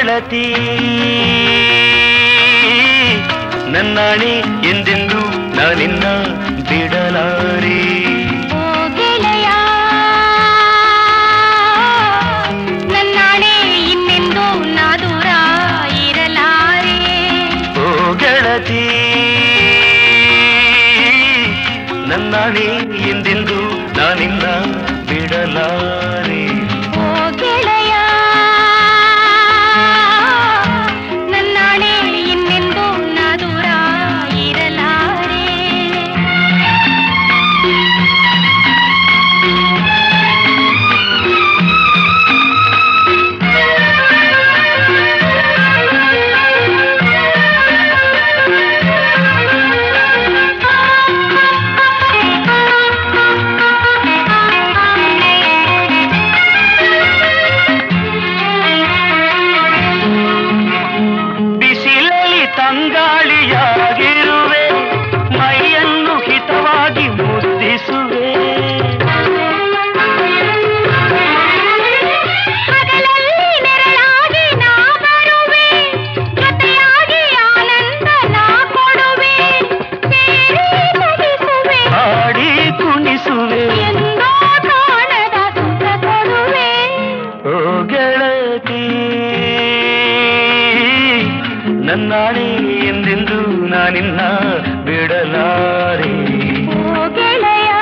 ಗೆಳತಿ ನನ್ನಾಣಿ ಎಂದೆಂದು ನಾನಿನ್ನ ಬಿಡಲಾರೆ ಓ ಗೆಳೆಯ ನನ್ನಾಣೆ ಇನ್ನೆಂದು ನಾ ದೂರ ಇರಲಾರೆ ಓ ಗೆಳತಿ ನನ್ನಾಣಿ ಎಂದೆಂದು ನಾನಿನ್ನ ಬಿಡಲಾರೆ ಓ ಗೆಳೆಯ ನನ್ನಾಣೆ ಇನ್ನೆಂದು ನಾ ದೂರ ಇರಲಾರೆ ಬಿಸಿಲಲ್ಲಿ ತಂಗಾಳಿಯಾಗಿರುವೆ ಮೈಯನ್ನು ಹಿತವಾಗಿ ಮುದ್ದಿಸುವೆ ಹಗಲಲ್ಲಿ ನೆರಳಾಗಿ ನಾ ಬರುವೆ ಜೊತೆಯಾಗಿ ಆನಂದ ನಾ ಕೊಡುವೆ ಸೇರಿ ಮುಗಿಸುವೆ ಹಾಡಿ ಕುಣಿಸುವೆ ಎಂದೋ ಕಾಣದ ಸುಖ ಕೊಡುವೆ ಓ ಗೆಳತಿ ನನ್ನಾಣಿ ಎಂದೆಂದು ನಾನಿನ್ನ ಬಿಡಲಾರೆ ಓ ಗೆಳೆಯ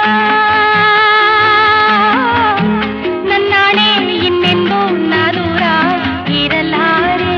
ನನ್ನಾಣೆ ಇನ್ನೆಂದು ನಾ ದೂರ ಇರಲಾರೆ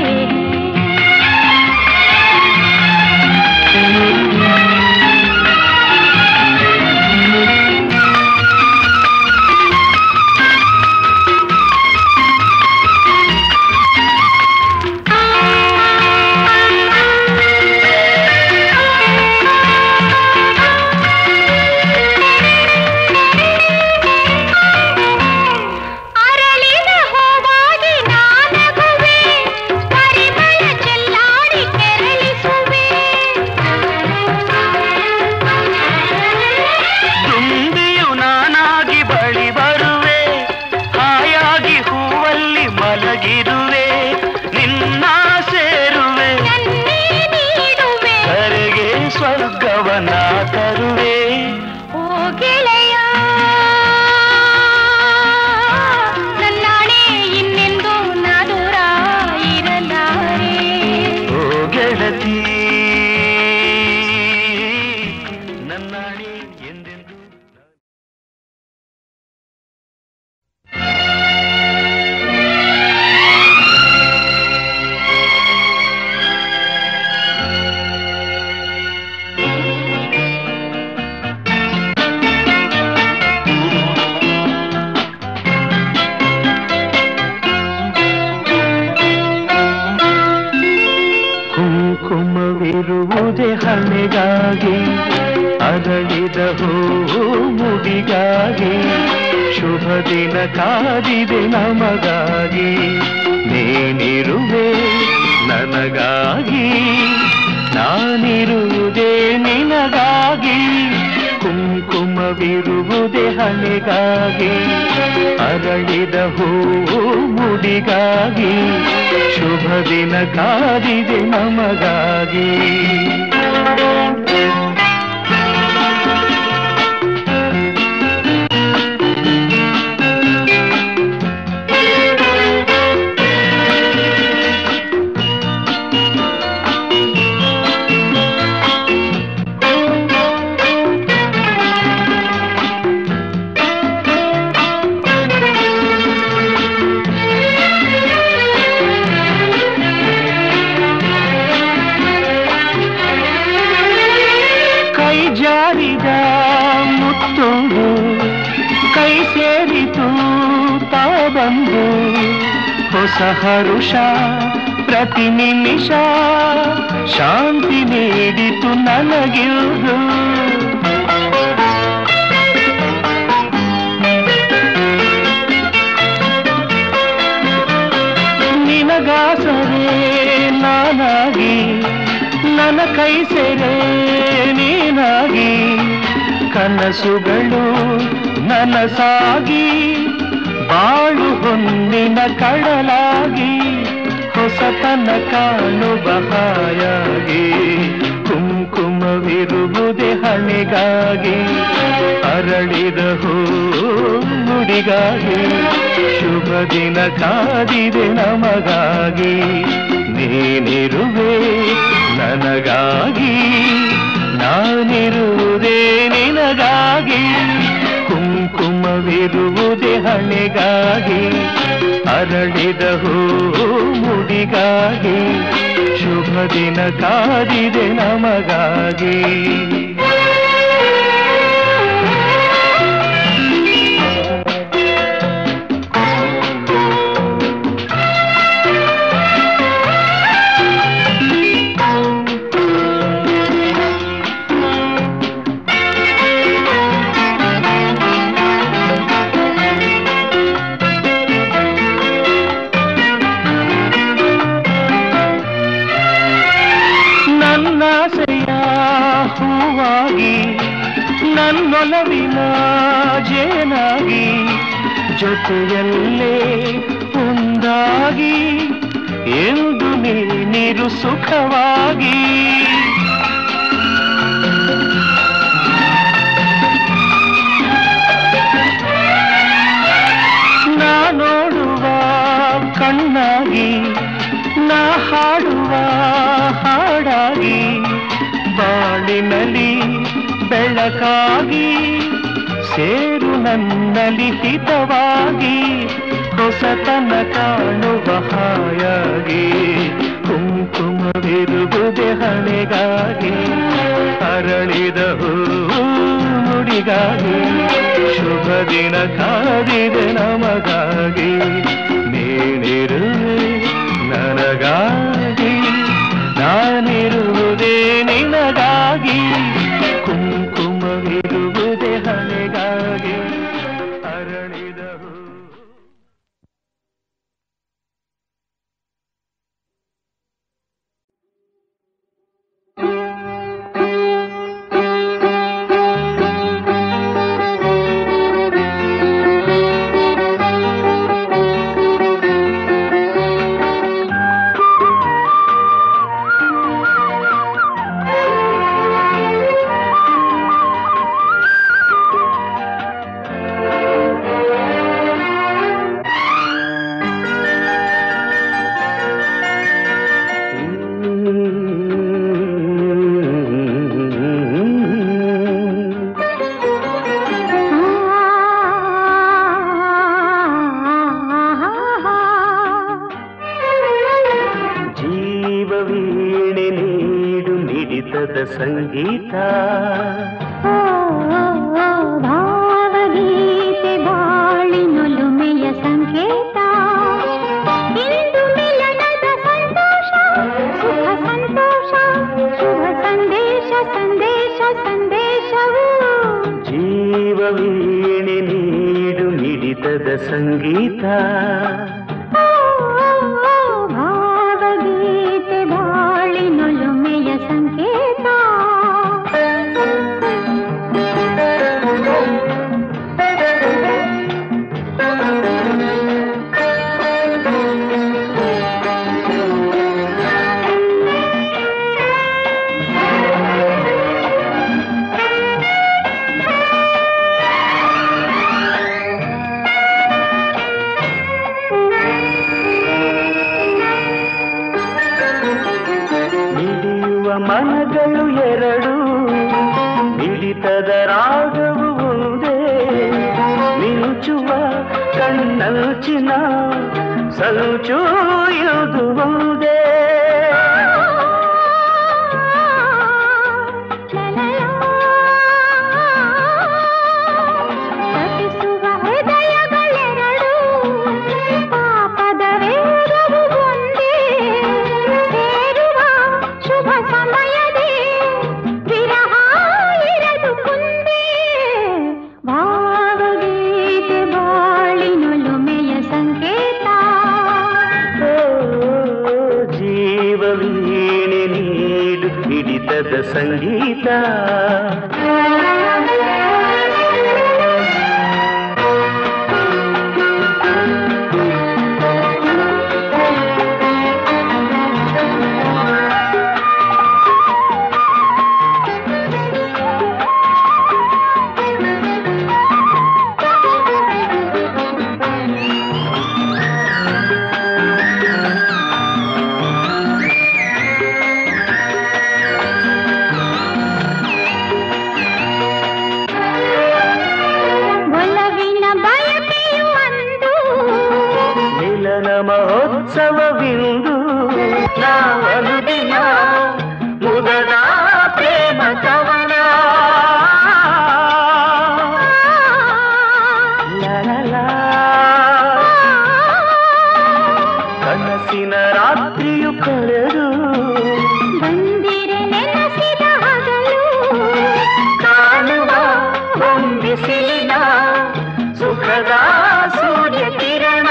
ಅರಳಿದ ಹೂವಾಗಿ ನಾನಗುವೆ ಪರಿಮಳ ಚೆಲ್ಲಾಡಿ ಕೆರಳಿಸುವೆ ತುಂಬಿಯು ನಾನಾಗಿ ಬಳಿ ಬರುವೆ ಹಾಯಾಗಿ ಹೂವಲ್ಲಿ ಮಲಗಿರುವೆ ನಿನ್ನ ಸೇರುವೆ ನನ್ನೇ ನೀಡುವೆ ಕರೆಗೆ ಸ್ವರ್ಗವನ ತರುವೆ ಓ ಗೆಳೆಯ ನನ್ನಾಣೆ ಇನ್ನೆಂದು ನಾ ದೂರ ಇರಲಾರೆ ಓ ಗೆಳತಿ ನನ್ನಾಣಿ ಎಂದೆಂದು ಕುಂಕುಮವಿರುವುದೇ ಹಣೆಗಾಗಿ ಅರಳಿದ ಹೂವು ಮುಡಿಗಾಗಿ ಶುಭ ದಿನ ಕಾದಿದೆ ನಮಗಾಗಿ ನೀನಿರುವೆ ನನಗಾಗಿ ನಾನಿರುವುದೇ ನಿನಗಾಗಿ ಕುಂಕುಮವಿರುವುದೇ ಹಣೆಗಾಗಿ ಅರಳಿದ ಹೂವು ಮುಡಿಗಾಗಿ ಶುಭ ದಿನ ಕಾದಿದೆ ನಮಗಾಗಿ ಕೈ ಜಾರಿದ ಮುತ್ತೊಂದು ಕೈ ಸೇರಿತು ತಾ ಬಂದು ಹೊಸ ಹರುಷ ಪ್ರತಿ ನಿಮಿಷ ಶಾಂತಿ ನೀಡಿತು ನನಗಿರುವುದು ನಿನಗಾಸರೆ ನಾನಾಗಿ ನನ್ನ ಕೈ ಸೆರೆ ನೀನಾಗಿ ಕನಸುಗಳು ನನಸಾಗಿ ಬಾಳು ಹೊಂದಿನ ಕಡಲಾಗಿ ಹೊಸ ಹೊಸತನ ಕಾಣುವ ಹಾಯಾಗಿ ಕುಂಕುಮವಿರುವುದೇ ಹಣೆಗಾಗಿ ಅರಳಿದ ಹೂ ನುಡಿಗಾಗಿ ಶುಭ ದಿನ ಕಾದಿದೆ ನಮಗಾಗಿ ನೀನಿರುವೆ ನನಗಾಗಿ ನಾನಿರುವುದೇ ನಿನಗಾಗಿ ಕುಂಕುಮವಿರುವುದೇ ಹಣೆಗಾಗಿ ಅರಳಿದ ಹೂ ಮುಡಿಗಾಗಿ ಶುಭ ದಿನ ಕಾದಿದೆ ನಮಗಾಗಿ ನನ್ನಾಸೆಯ ಹೂವಾಗಿ ನನ್ನೊಲವಿನ ಜೇನಾಗಿ ಜೊತೆಯಲ್ಲೇ ಒಂದಾಗಿ ಎಂದು ನೀರು ಸುಖವಾಗಿ ನಾ ನೋಡುವ ಕಣ್ಣಾಗಿ ನಾ ಹಾಡುವ ಹಾಡಾಗಿ ಬಾಳಿನಲ್ಲಿ ಬೆಳಕಾಗಿ ಸೇರು ನನ್ನಲ್ಲಿ ಹಿತವಾಗಿ ಹೊಸತನ ಕಾಣುವ ಹಾಯಾಗಿ ಕುಂಕುಮವಿರುವುದೇ ಹಣೆಗಾಗಿ ಅರಳಿದ ಹೂ ನುಡಿಗಾಗಿ ಶುಭ ದಿನ ಕಾದಿದೆ ನಮಗಾಗಿ ನೀನಿರುವೆ ನನಗಾಗಿ ನಾನಿರುವುದೇ ನಿನಗಾಗಿ ಕುಂಕುಮವಿರುವುದೇ ಹಣೆಗಾಗಿ ಅರಳಿದ ಹೂ ಜೀವವೀಣೆ ನೀಡು ಮಿಡಿತದ ಸಂಗೀತ ಭಾವಗೀತೆ ಬಾಳಿನೊಲುಮೆಯ ಸಂಕೇತ ಇಂದು ಮಿಲನದ ಸಂತೋಷ ಸುಖ ಸಂತೋಷ ಶುಭ ಸಂದೇಶ ಸಂದೇಶ ಸಂದೇಶವು ಜೀವವೀಣೆ ನೀಡು ಮಿಡಿತದ ಸಂಗೀತ ಭಾವಗೀತೆ ಬಾಳಿನೊಲುಮೆಯ ಸಂಕೇತ ಮಿಡಿಯುವ ಮನಗಳು ಎರಡು ಮಿಡಿತದ ರಾಗವು ಒಂದೇ ಮಿಂಚುವ ಕಣ್ಣಲ್ಚಿನ ಸಲುಚು ಇದು ಒಂದೇ ತಪಿಸುವ ಹೃದಯಗಳೆರಡು ಪಾಪದ ವೇಗವು ಒಂದೇ ಸೇರುವ ಶುಭ ಸಮಯದೇ ವಿರಹ ಇರದು ಮುಂದೆ ಭಾವಗೀತೆ ಬಾಳಿನೊಲುಮೆಯ ಸಂಕೇತ ಓ, ಜೀವವೀಣೆ ನೀಡು ಹಿಡಿತದ ಸಂಗೀತ ಆ ಮಹೋತ್ಸವವಿಂದು ನಾವನು ದಿನ ಮುದದ ಪ್ರೇಮ ಕವನ ಲಲಲಾ. ಕನಸಿನ ರಾತ್ರಿಯು ಕಳೆದು ಬಂದಿರೆ ನೆನಸಿದ ಹಗಲು ಕಾಣುವ ಹೊಂಬಿಸಿಲಿನ ಸುಖದ ಸೂರ್ಯ ಕಿರಣ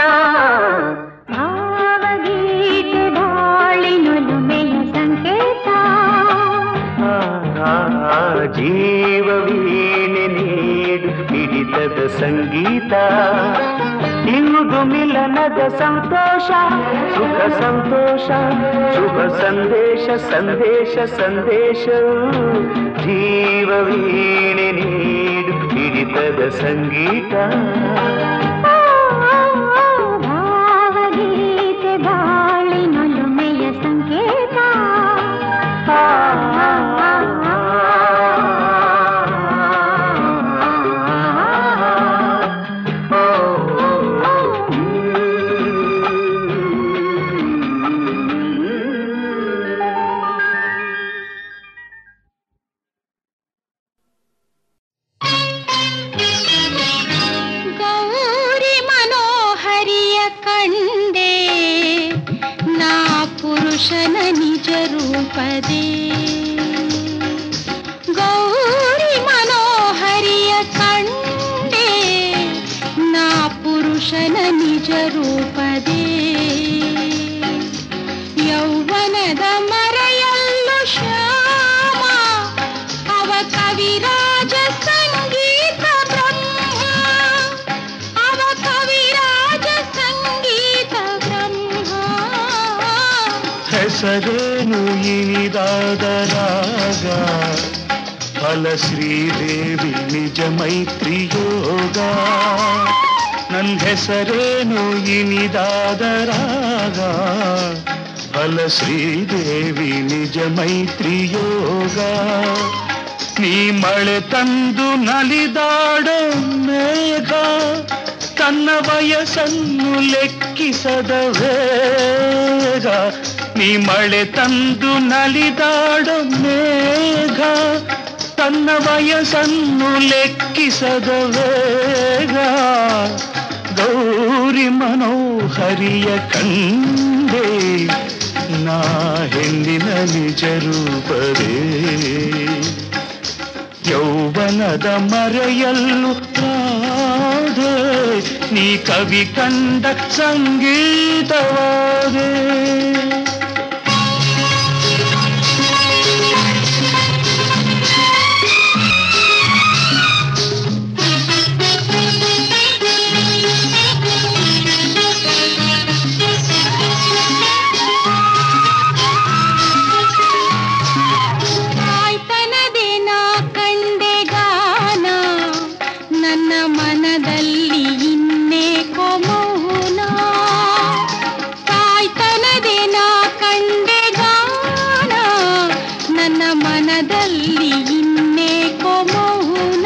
ಭಾವಗೀತೆ ಬಾಳಿನೊಲುಮೆಯ ಸಂಕೇತ ಆ, ಆ, ಆ, ಜೀವ ವೀಣೆ ನೀಡು ಹಿಡಿತದ ಸಂಗೀತ ಇಂದು ಮಿಲನದ ಸಂತೋಷ ಸುಖ ಸಂತೋಷ ಶುಭ ಸಂದೇಶ ಸಂದೇಶ ಸಂದೇಶವು ಜೀವ ವೀಣೆ ನೀಡು ಹಿಡಿತದ ಸಂಗೀತ ಭಾವಗೀತೆ ಬಾಳಿನೊಲುಮೆಯ ಸಂಕೇತ ಗೌರಿ ಮನೋಹರಿಯ ಕಂಡೆ ನಾ ಪುರುಷನ ನಿಜ ರೂಪದೇ ಗೌರಿ ಮನೋಹರಿಯ ಕಂಡೆ ನಾ ಪುರುಷನ ನಿಜ ರೂಪದೇ ಯೌವನದ ಮರೆಯಲ್ಲು ಶ್ಯಾಮ ಅವ ಕವಿರಾಜ ಸಂಗೀತ ಬ್ರಹ್ಮ ಅವ ಕವಿರಾಜ ಸಂಗೀತ ಬ್ರಹ್ಮ ಹೆಸರೇನು ಇನಿದಾದ ರಾಗ ಫಲ ಶ್ರೀದೇವಿ ನಿಜ ಮೈತ್ರಿ ಯೋಗ ನನ್ನ ಹೆಸರೇನು ಇನಿದಾದ ರಾಗ ಫಲ ಶ್ರೀದೇವಿ ನಿಜ ಮೈತ್ರಿ ಯೋಗ ನೀ ಮಳೆ ತಂದು ನಲಿದಾಡೋ ಮೇಘ ತನ್ನ ವಯಸ್ಸನ್ನು ಲೆಕ್ಕಿಸದ ವೇಗ ನೀ ಮಳೆ ತಂದು ನಲಿದಾಡೋ ಮೇಘ ತನ್ನ ವಯಸ್ಸನ್ನು ಲೆಕ್ಕಿಸದ ವೇಗ ಗೌರಿ ಮನೋಹರಿಯ ಕಂಡೆ ನಾ ಹೆಣ್ಣಿನ ನಿಜ ರೂಪವೇ ಯೌವನದ ಮರೆಯಲ್ಲು ರಾಧೆ ನೀ ಕವಿ ಕಂಡ ಸಂಗೀತವಾದೆ ತಾಯ್ತನದೆ ನಾ ಕಂಡೆ ಗಾನ ನನ್ನ ಮನದಲ್ಲಿ ಇನ್ನೇಕೋ ಮೌನ ತಾಯ್ತನದೆ ನಾ ಕಂಡೆ ಗಾನ ನನ್ನ ಮನದಲ್ಲಿ ಇನ್ನೇಕೋ ಮೌನ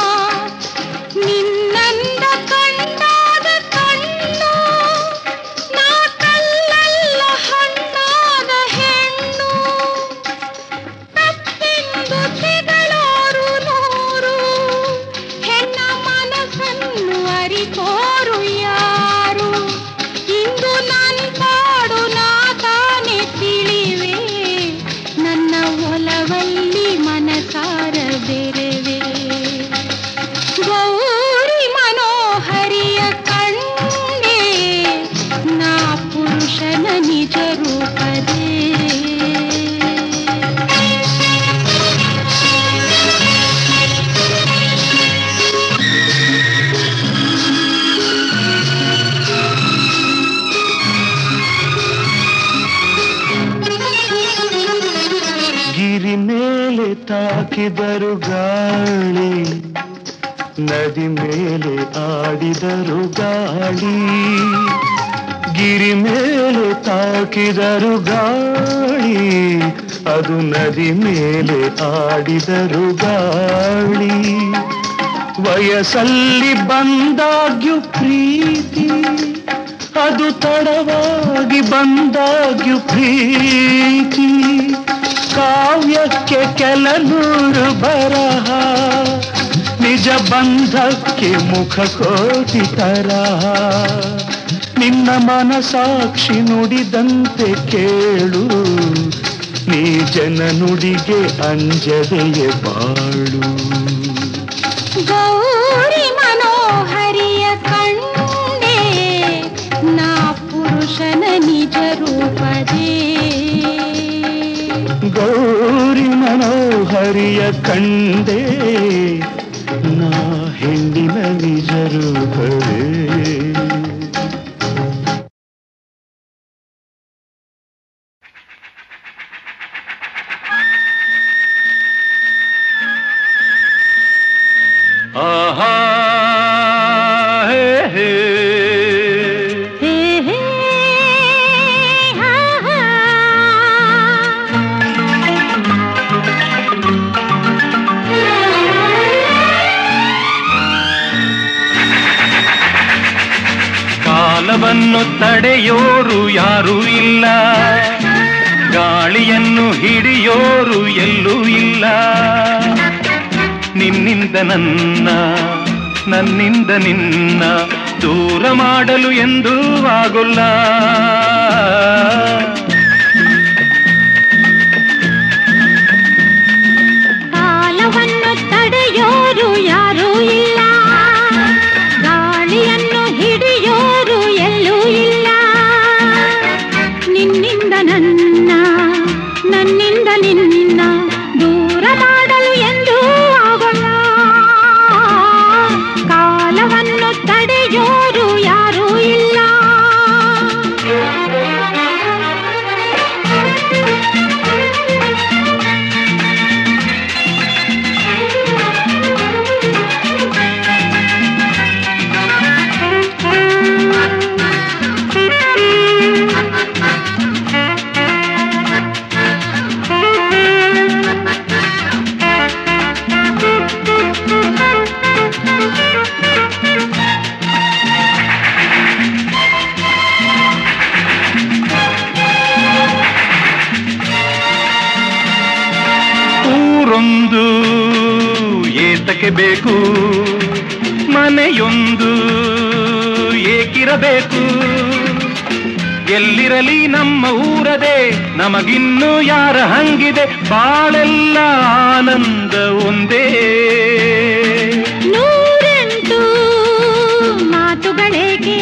ನಿನ್ನಂದ ಕಂಡಾದ ಕಣ್ಣು ನಾ ಕಲ್ಲಲ್ಲ ಹಣ್ಣಾದ ಹೆಣ್ಣು ತಪ್ಪೆಂದು ತೆಗಳೋರು ನೂರು ಹೆಣ್ಣ ಮನಸ್ಸನ್ನು ಅರಿತೋರು ಯಾರು ಇಂದು ನನ್ ಪಾಡು ನಾ ತಾನೇ ತಿಳಿವೆ ನನ್ನ ಒಲವಲ್ಲಿ ಮನಸಾರ ಬೆರೆವೆ ಗೌರಿ ಮನೋಹರಿಯ ಕಂಡೆ ನಾ ಪುರುಷನ ನಿಜ ರೂಪದೇ ಗಿರಿ ಮೇಲೆ ತಾಕಿದರು ಗಾಳಿ ನದಿ ಮೇಲೆ ಆಡಿದರು ಗಾಳಿ ಗಿರಿ ಮೇಲೆ ತಾಕಿದರು ಗಾಳಿ ಅದು ನದಿ ಮೇಲೆ ಆಡಿದರು ಗಾಳಿ ವಯಸ್ಸಲ್ಲಿ ಬಂದಾಗ್ಯೂ ಪ್ರೀತಿ ಅದು ತಡವಾಗಿ ಬಂದಾಗ್ಯೂ ಪ್ರೀತಿ ಕಾವ್ಯಕ್ಕೆ ಕೆಲ ನೂರು ಬರಹ ನಿಜ ಬಂಧಕ್ಕೆ ಮುಖ ಕೋಟಿ ತರಹ ನಿನ್ನ ಮನಸಾಕ್ಷಿ ನುಡಿದಂತೆ ಕೇಳು ನೀ ಜನ ನುಡಿಗೆ ಅಂಜದೆಯೇ ಬಾಳು ಗೌರಿ ಮನೋಹರಿಯ ಕಂಡೆ ನಾ ಪುರುಷನ ನಿಜ ರೂಪದೇ ಗೌರಿ ಮನೋಹರಿಯ ಕಂಡೆ ನಾ ಹೆಣ್ಣಿನ ನಿಜ ರೂಪವೇ ಆಹಾ ಹೇ ಹೇ ಹೇ ಹೇ ಹಾ ಹಾ. ಕಾಲವನ್ನು ತಡೆಯೋರು ಯಾರೂ ಇಲ್ಲ ಗಾಳಿಯನ್ನು ಹಿಡಿಯೋರು ಎಲ್ಲೂ ಇಲ್ಲ ನಿನ್ನಿಂದ ನನ್ನ ನನ್ನಿಂದ ನಿನ್ನ ದೂರ ಮಾಡಲು ಎಂದೂ ಆಗುಲ್ಲ ಕಾಲವನ್ನು ತಡೆಯೋರು ಯಾರೂ ಇಲ್ಲ ಗಾಳಿಯನ್ನು ಹಿಡಿಯೋರು ಎಲ್ಲೂ ಇಲ್ಲ ನಿನ್ನಿಂದ ನನ್ನ ನನ್ನಿಂದ ನಿನ್ನ ದೂರ ಮಾಡಲು ಎಂದೂ ಆಗೋಲ್ಲ ಕಾಲವನ್ನು ತಡೆಯೋರು ಯಾರೂ ಇಲ್ಲ ಊರೊಂದು ಏತಕ್ಕೆ ಬೇಕು ಮನೆಯೊಂದು ಏಕಿರಬೇಕು ಎಲ್ಲಿರಲಿ ನಮ್ಮ ಊರದೆ ನಮಗಿನ್ನು ಯಾರ ಹಂಗಿದೆ ಬಾಳೆಲ್ಲ ಆನಂದ ಒಂದೇ ನೂರೆಂಟು ಮಾತುಗಳೇಕೆ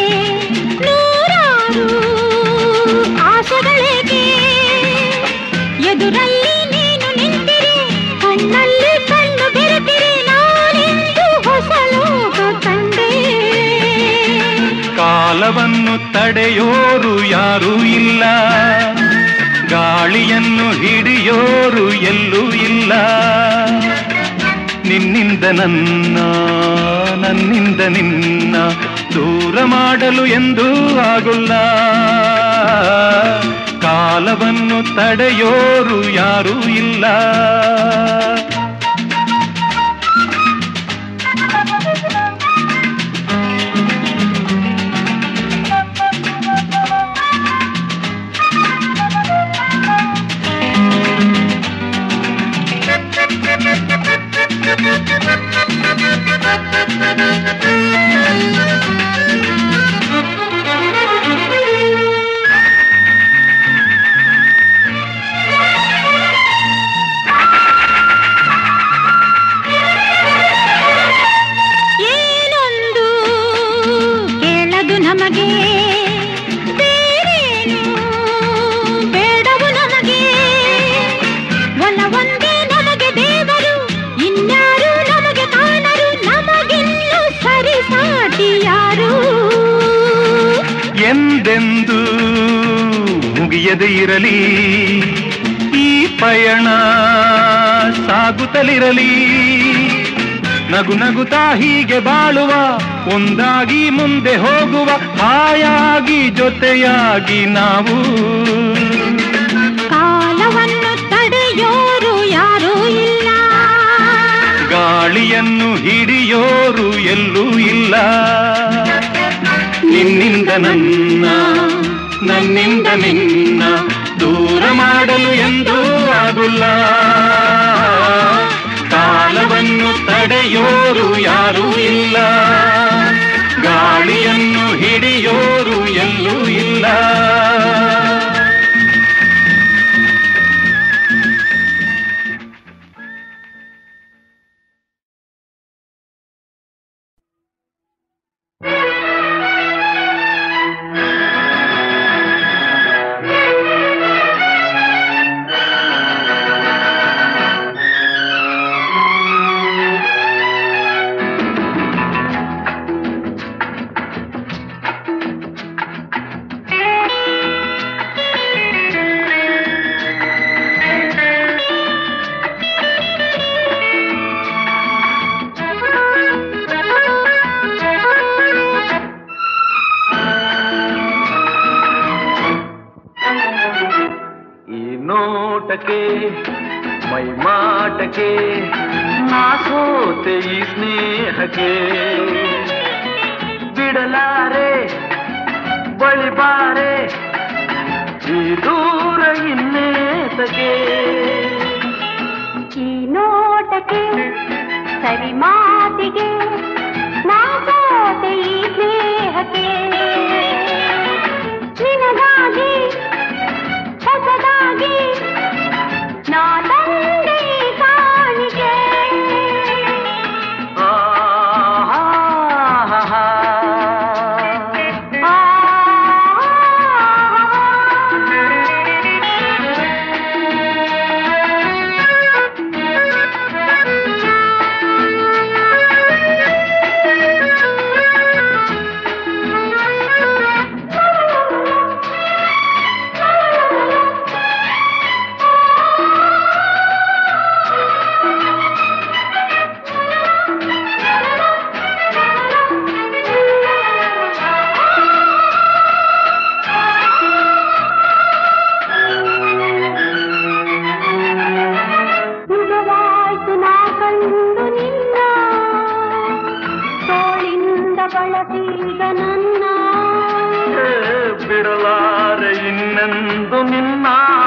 ನೂರಾರು ಆಸೆಗಳೇಕೆ ಎದುರಲ್ಲಿ ನೀನು ನಿಂತಿರಿ ಕಣ್ಣಲ್ಲಿ ಕಣ್ಣು ಬೆರೆತಿರಿ ನಾನಿಂದು ಹೊಸ ಲೋಕ ಕಂಡೆ ಕಾಲವನ್ನು ತಡೆಯೋರು ಯಾರೂ ಇಲ್ಲ ಗಾಳಿಯನ್ನು ಹಿಡಿಯೋರು ಎಲ್ಲೂ ಇಲ್ಲ ನಿನ್ನಿಂದ ನನ್ನ ನನ್ನಿಂದ ನಿನ್ನ ದೂರ ಮಾಡಲು ಎಂದೂ ಆಗುಲ್ಲ ಕಾಲವನ್ನು ತಡೆಯೋರು ಯಾರೂ ಇಲ್ಲ ಏನೊಂದು ಕೇಳದು ನಮಗೆ ಬೇರೇನು ಬೇಡವು ನಮಗೆ ಒಲವೊಂದೇ ನಮಗೆ ದೇವರು ಇನ್ಯಾರು ನಮಗೆ ಕಾಣರು ನಮಗಿನ್ನು ಸರಿಸಾಟಿ ಯಾರು ಎಂದೆಂದು ಮುಗಿಯದೆ ಇರಲಿ ಈ ಪಯಣ ಸಾಗುತ್ತಲಿರಲಿ ನಗು ನಗುತ್ತಾ ಹೀಗೆ ಬಾಳುವ ಒಂದಾಗಿ ಮುಂದೆ ಹೋಗುವ ಹಾಯಾಗಿ ಜೊತೆಯಾಗಿ ನಾವು ಕಾಲವನ್ನು ತಡೆಯೋರು ಯಾರೂ ಇಲ್ಲ ಗಾಳಿಯನ್ನು ಹಿಡಿಯೋರು ಎಲ್ಲೂ ಇಲ್ಲ ನಿನ್ನಿಂದ ನನ್ನ ನನ್ನಿಂದ ನಿನ್ನ ದೂರ ಮಾಡಲು ಎಂದೂ ಆಗುಲ್ಲ ಕಾಲವನ್ನು ತಡೆಯೋರು ಯಾರೂ ಇಲ್ಲ ಗಾಳಿಯನ್ನು ಹಿಡಿಯೋರು ಎಲ್ಲೂ ಇಲ್ಲ ಈ ನೋಟಕ್ಕೆ ಮೈ ಮಾಟಕ್ಕೆ ನಾ ಸೋತೆ ಈ ಸ್ನೇಹಕ್ಕೆ ಬಿಡಲಾರೆ ಬಳಿಬಾರೆ ಈ ದೂರ ಇನ್ನೇತಕ್ಕೆ ಈ ನೋಟಕ್ಕೆ ಸರಿ ಮಾತಿಗೆ ನಾ ಸೋತೆ ಈ ಸ್ನೇಹಕ್ಕೆ ನಿನಗಾಗಿ ಹೊಸದಾಗಿ ನಾ ತಂದೆ ಈ ಕಾಣಿಕೆ ಆ, ಹಾ, ಹಾ, ಹಾ. ಆ ಯುಗವಾಯ್ತು ನಾ ಕಂಡು ನಿನ್ನ ತೋಳಿಂದ ಬಳಸಿದ ನನ್ನ ಏ, ಬಿಡಲಾರೆ ಇನ್ನೆಂದು ನಿನ್ನ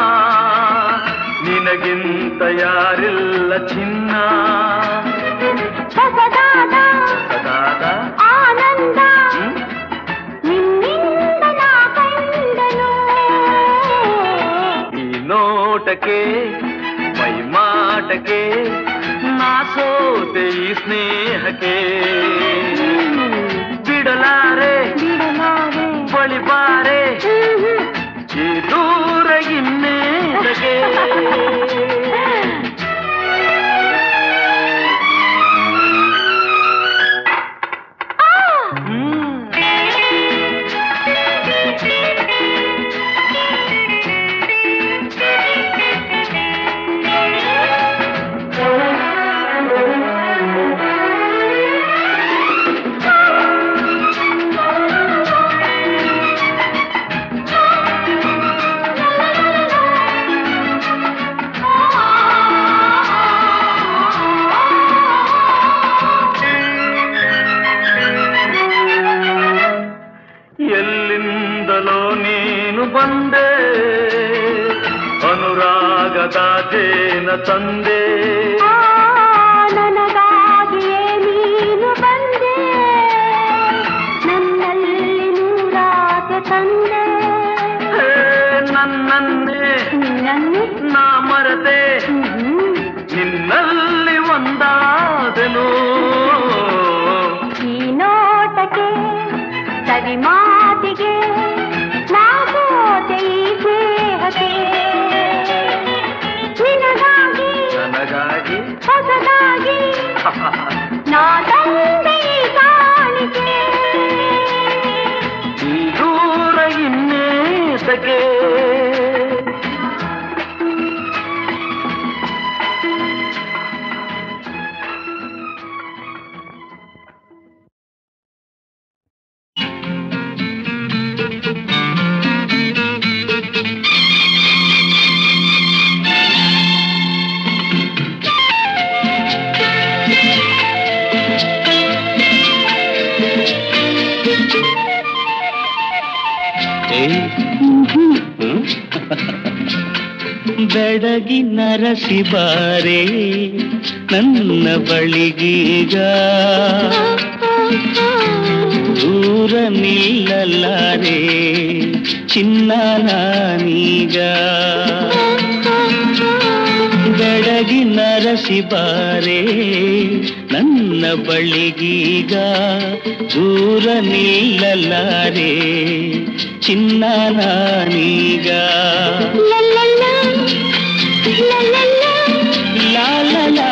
ನಿನಗಿಂತ ಯಾರಿಲ್ಲ ಚಿನ್ನ ಹೊಸದಾದ ಸದಾದ ಆನಂದ ಹ್ಮ್? ನಿನ್ನಿಂದ ನಾ ಕಂಡನು ಈ ನೋಟಕ್ಕೆ ಮೈ ಮಾಟಕ್ಕೆ ನಾ ಸೋತೆ ಈ ಸ್ನೇಹಕ್ಕೆ ಬಿಡಲಾರೆ ಬಿಡಲಾರೆ ಬಳಿಬಾರೆ ಈ ದೂರ ಇನ್ನೇತಕ್ಕೆ ಹ್ಮ್ ಎಲ್ಲಿಂದಲೋ ನೀನು ಬಂದೆ ಅನುರಾಗದ ಜೇನ ತಂದೆ ಆ, ನನಗಾಗಿಯೇ ನೀನು ಬಂದೆ ನನ್ನಲ್ಲಿ ನೂರಾಸೆ ತಂದೆ ಹೇ, ನನ್ನನ್ನೇ ನಿನ್ನನ್ನು ನಾ ಮರತೆ ಹ್ಮ್, ನಿನ್ನಲ್ಲಿ ಒಂದಾದೆನು ಈ ನೋಟಕ್ಕೆ ಸವಿ ಮಾತಿಗೆ ನಾ ಸೋತೆ ಈ ಸ್ನೇಹಕ್ಕೆ ನಿನಗಾಗಿ ನನಗಾಗಿ ಹೊಸದಾಗಿ ನಾ ತಂದೆ ಈ ಕಾಣಿಕೆ ಈ ದೂರ ಇನ್ನೇತಕ್ಕೆ ಹ್ಮ್? ಬೆಡಗಿ ನರಸಿ ಬಾರೆ ನನ್ನ ಬಳಿಗೀಗ ದೂರ ನಿಲ್ಲಲಾರೆ ಚಿನ್ನ ನಾನೀಗ ಬೆಡಗಿ ನರಸಿ ಬಾರೆ ನನ್ನ ಬಳಿಗೀಗ ದೂರ ನಿಲ್ಲಲಾರೆ ಚಿನ್ನ ನಾನೀಗ ಲಾ ಲಾ ಲಾ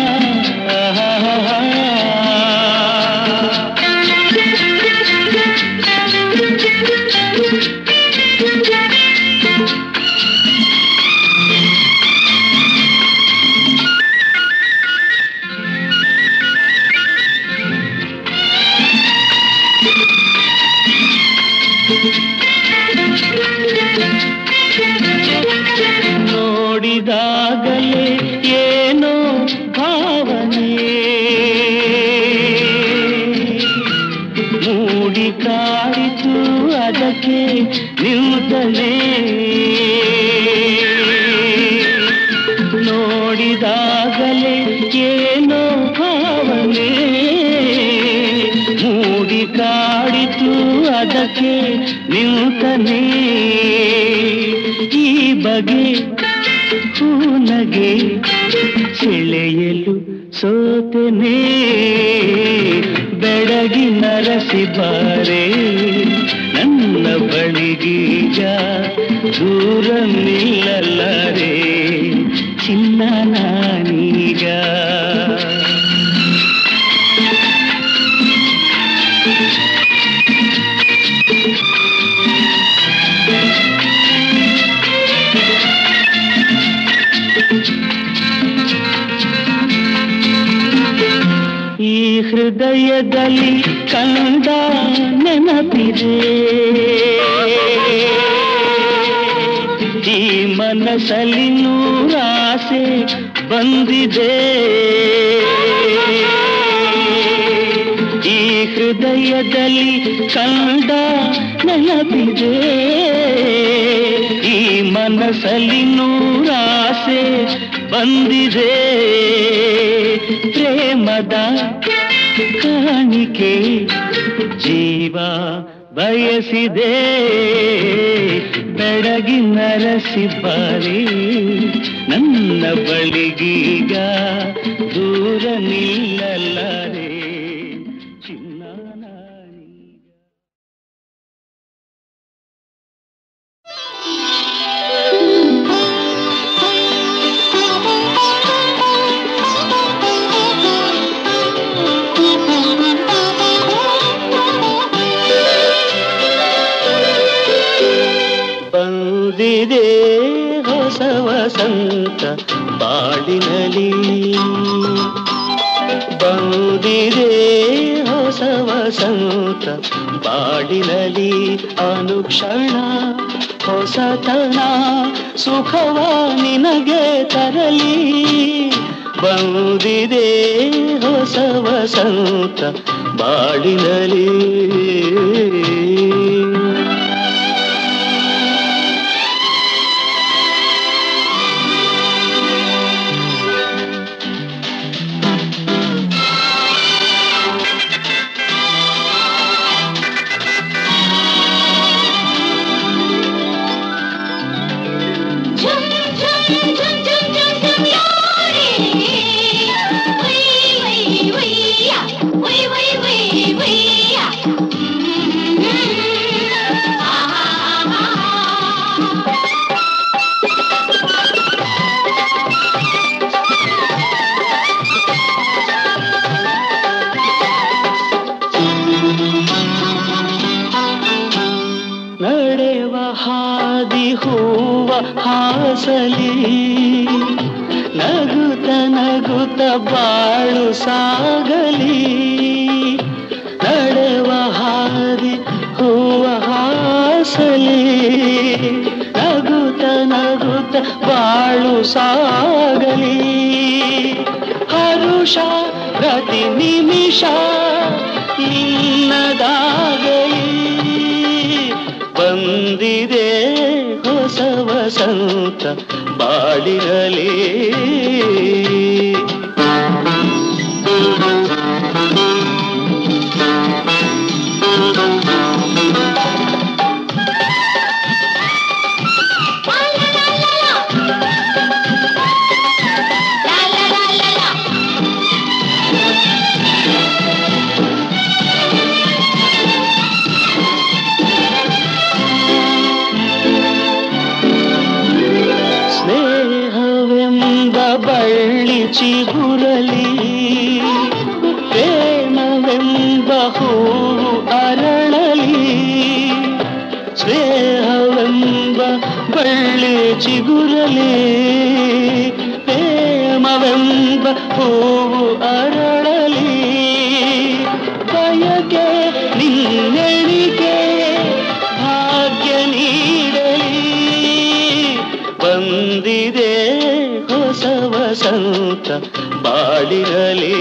ನೋಡಿದಾಗಲೇ ಏನೋ ಭಾವನೆ ಮೂಡಿ ಕಾಡಿತು ಅದಕ್ಕೆ ನಿಲ್ದಲೇ ನೋಡಿದಾಗಲೇ ಏನೋ ಭಾವನೆ ಮೂಡಿ ಕಾಡಿತು ಅದಕ್ಕೆ ನಿಲ್ತನೇ ಈ ಬಗೆ ಹೂನಗೆ ಸೆಳೆಯಲು ಸೋತೆನೆ ಬೆಳಗಿ ನರಸಿ ಬಾರೆ ನನ್ನ ಬಳಿಗೀಗ ದೂರ ನಿಲ್ಲಲಾರೆ ಚಿನ್ನ ನಾನೀಗ ಈ ಹೃದಯದಲ್ಲಿ ಕಂಡ ನೆನಪಿದೆ ಈ ಮನಸ್ಸಲ್ಲಿ ನೂರಾಸೆ ಬಂದಿದೆ ಈ ಹೃದಯದಲ್ಲಿ ಕಂಡ ನೆನಪಿದೆ ಈ ಮನಸ್ಸಲ್ಲಿ ನೂರಾಸೆ ಬಂದಿದೆ ಪ್ರೇಮದ ಕಾಣಿಕೆ ಜೀವ ಬಯಸಿದೆ ಬೆಳಗಿ ನರಸಿ ಬಾರಿ ನನ್ನ ಬಳಿಗೀಗ ದೂರ ನಿಲ್ಲಲಾರೆ ಚಿನ್ನ ನಾನೀಗ ಬಂದಿದೆ ಹೊಸ ವಸಂತ ಬಾಳಿನಲಿ ಬಂದಿದೆ ಹೊಸ ವಸಂತ ಬಾಳಿನಲಿ ಅನುಕ್ಷಣ ಹೊಸತನ ಸುಖವ ನಿನಗೆ ತರಲಿ ಬಂದಿದೆ ಹೊಸ ವಸಂತ ಬಾಳಿನಲಿ ನಡೆವ ಹಾದಿ ಹೂವ ಹಾಸಲಿ ನಗುತ್ತ ನಗುತ್ತ ಬಾಳು ಸಾಗಲಿ ನಡೆವ ಹಾದಿ ಹೂವ ಹಾಸಲಿ ನಗುತ್ತ ನಗುತ್ತ ಬಾಳು ಸಾಗಲಿ ಹರುಷ ಪ್ರತಿ ನಿಮಿಷ ನಿನ್ನದಾಗಲಿ ಬಂದಿ ಬಂದಿದೆ ಹೊಸ ವಸಂತ ಬಾಳಿರಲಿ ಸ್ನೇಹವೆಂಬ ಬಳ್ಳಿ ಚಿಗುರಲಿ ಪ್ರೇಮವೆಂಬ ಹೂವು ಅರಳಲಿ ಸ್ನೇಹವೆಂಬ ಬಳ್ಳಿ ಚಿಗುರಲಿ ಪ್ರೇಮವೆಂಬ ಹೂವು ಅರಳಲಿ ಬಯಕೆ ನಿನ್ನೆಣಿಕೆ ಭಾಗ್ಯ ನೀಡಲಿ ಬಂದಿದೆ ಹೊಸ ವಸಂತ ಬಾಳಿರಲಿ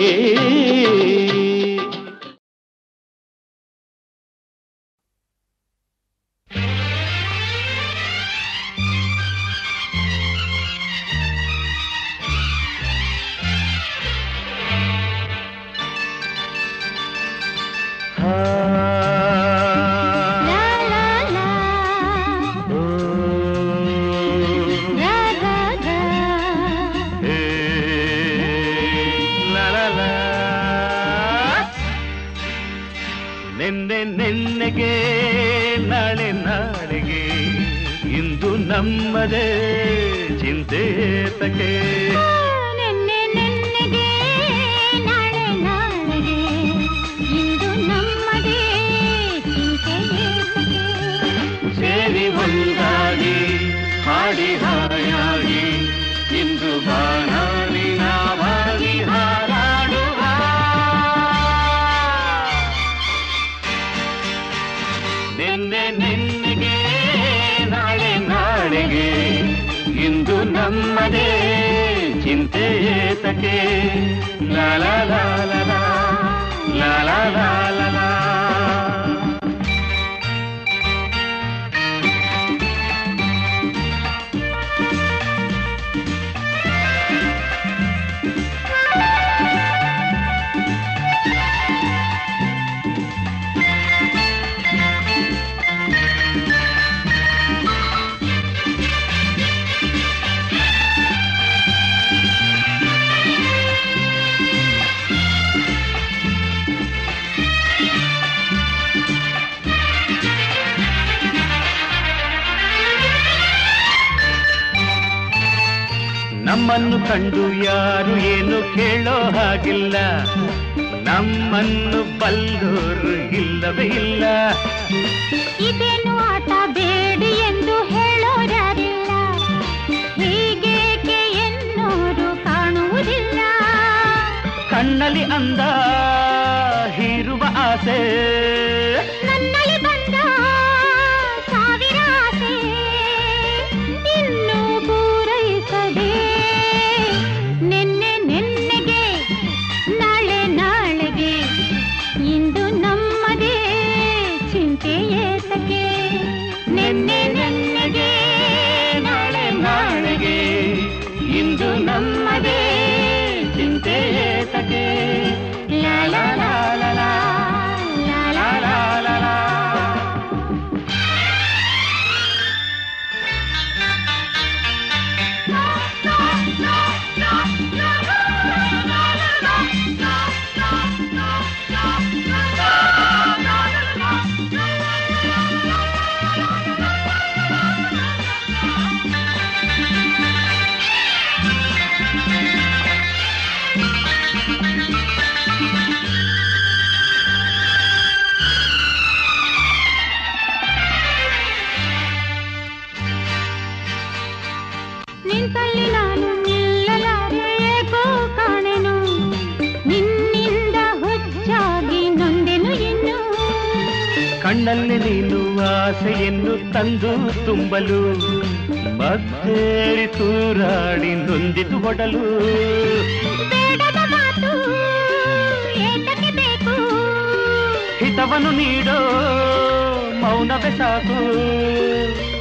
ಲಾ ಲಾ ಲಾ ರಾ ರಾ ರಾ ನಿನ್ನೆ ನಿನ್ನೆಗೆ ನಾಳೆ ನಾಳೆಗೆ ಇಂದು ನಮ್ಮದೇ ಚಿಂತೆ ತಕೆ ನೆನ್ನೆ ನೆನ್ನೆಗೆ ನಾಳೆ ನಾಳೆಗೆ ಇಂದು ನಮ್ಮದೇ ಚಿಂತೆ ಏತಕ್ಕೆ? ಸೇರಿ ಒಂದಾಗಿ ಹಾಡಿ ಹಾಯಾಗಿ ಇಂದು ಬಾಣಾಡಿ ನಾವಾಗಿ ಹಾರಾಡುವ ನಿನ್ನೆ ನಿನ್ನೆಗೆ ನಾಳೆ ನಾಳೆಗೆ ಇಂದು ನಮ್ಮದೇ ಚಿಂತೆ ಏತಕ್ಕೆ ಲಾ ಲಾ ಲಾ ಲಾ ಲಾ ಲಾ ಲಾ ಲಾ ಲಾ ಲಾ ನಮ್ಮನ್ನು ಕಂಡು ಯಾರು ಏನು ಕೇಳೋ ಹಾಗಿಲ್ಲ ನಮ್ಮನ್ನು ಬಲ್ಲೋರು ಇಲ್ಲವೇ ಇಲ್ಲ ಇದೇನು ಆಟ ಬೇಡಿ ಎಂದು ಹೇಳೋರ್ಯಾರಿಲ್ಲ ಹೀಗೇಕೆ ಎನ್ನೋರು ಕಾಣುವುದಿಲ್ಲ ಕಣ್ಣಲ್ಲಿ ಅಂದ ಹೀರುವ ಆಸೆ ನನ್ನಲ್ಲಿ ಬಂದ ಸಾವಿರ ಆಸೆ ಇನ್ನೂ ಪೂರೈಸದೆ ನಿನ್ನೆ ನಿನ್ನೆಗೆ ನಾಳೆ ನಾಳೆಗೆ ಇಂದು ನಮ್ಮದೇ ಚಿಂತೆ ಏತಕ್ಕೆ ನಿನ್ನೆ ನಿನ್ನೆಗೆ ನಾಳೆ ನಾಳೆಗೆ ಇಂದು ನಮ್ಮದೇ ಚಿಂತೆ ಏತಕ್ಕೆ ಲಾ ಲಾ ಲಾ ಲಾ ಲಾ ಲಾ ಲಾ ಲಾ ಲಾ ಲಾ ನಿಂತಲ್ಲಿ ನಾನು ನಿಲ್ಲಲಾರೆ ಏಕೋ ಕಾಣೆನು ನಿನ್ನಿಂದ ಹುಚ್ಚಾಗಿ ನೊಂದೆನು ಇನ್ನು ಕಣ್ಣಲ್ಲಿ ನೀನು ಆಸೆಯನ್ನು ತಂದು ತುಂಬಲು ಮತ್ತೇರಿ ತೂರಾಡಿ ನೊಂದಿತು ಒಡಲು ಬೇಡದ ಮಾತು ಏತಕ್ಕೆ ಬೇಕು ಹಿತವನ್ನು ನೀಡೋ ಮೌನವೇ ಸಾಕು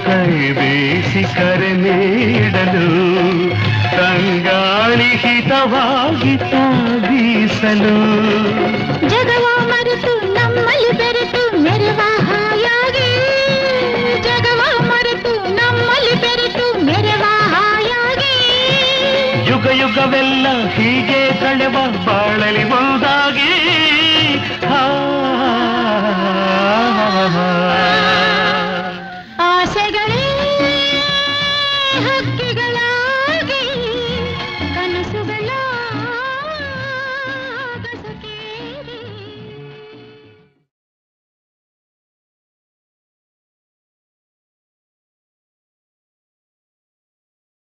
ಕೈ ಬೀಸಿ ಕರೆ ನೀಡಲು ತಂಗಾಳಿ ಹಿತವಾಗಿ ಬೀಸಲು ಜಗವ ಮರೆತು ನಮ್ಮಲ್ಲಿ ಬೆರೆತು ಮೆರವ ಹಾಯಾಗಿ ಜಗವ ಮರೆತು ನಮ್ಮಲ್ಲಿ ಬೆರೆತು ಮೆರವ ಹಾಯಾಗಿ ಯುಗ ಯುಗವೆಲ್ಲ ಹೀಗೆ ಕಳೆವ ಬಾಳಲಿ